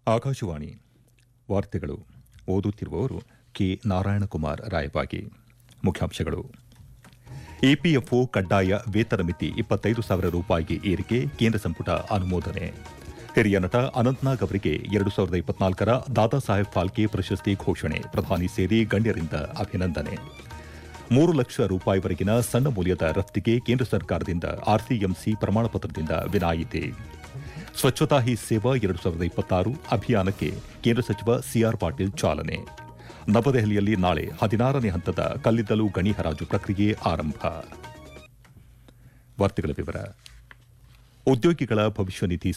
ಆಕಾಶವಾಣಿ ವಾರ್ತೆಗಳು ಓದುತ್ತಿರುವವರು ಕೆ ನಾರಾಯಣಕುಮಾರ್ ರಾಯಬಾಗಿ ಮುಖ್ಯಾಂಶಗಳು ಇಪಿಎಫ್ಒ ಕಡ್ಡಾಯ ವೇತನ ಮಿತಿ ಇಪ್ಪತ್ತೈದು ಸಾವಿರ ರೂಪಾಯಿಗೆ ಏರಿಕೆ ಕೇಂದ್ರ ಸಂಪುಟ ಅನುಮೋದನೆ ಹಿರಿಯ ನಟ ಅನಂತ್ನಾಗ್ ಅವರಿಗೆ ಎರಡು ಸಾವಿರದ ಇಪ್ಪತ್ನಾಲ್ಕರ ದಾದಾ ಸಾಹೇಬ್ ಫಾಲ್ಕೆ ಪ್ರಶಸ್ತಿ ಘೋಷಣೆ ಪ್ರಧಾನಿ ಸೇರಿ ಗಣ್ಯರಿಂದ ಅಭಿನಂದನೆ ಮೂರು ಲಕ್ಷ ರೂಪಾಯಿವರೆಗಿನ ಸಣ್ಣ ಮೌಲ್ಯದ ರಫ್ತಿಗೆ ಕೇಂದ್ರ ಸರ್ಕಾರದಿಂದ ಆರ್ಸಿಎಂಸಿ ಪ್ರಮಾಣಪತ್ರದಿಂದ ವಿನಾಯಿತಿ ಸ್ವಚ್ಛತಾ ಹಿ ಸೇವಾ ಎರಡು ಸಾವಿರದ ಇಪ್ಪತ್ತಾರು ಅಭಿಯಾನಕ್ಕೆ ಕೇಂದ್ರ ಸಚಿವ ಸಿಆರ್ ಪಾಟೀಲ್ ಚಾಲನೆ ನವದೆಹಲಿಯಲ್ಲಿ ನಾಳೆ ಹದಿನಾರನೇ ಹಂತದ ಕಲ್ಲಿದ್ದಲು ಗಣಿ ಹರಾಜು ಪ್ರಕ್ರಿಯೆ ಆರಂಭ ವಾರ್ತೆಗಳ ವಿವರ ಉದ್ಯೋಗಿಗಳ ಭವಿಷ್ಯ ನಿಧಿ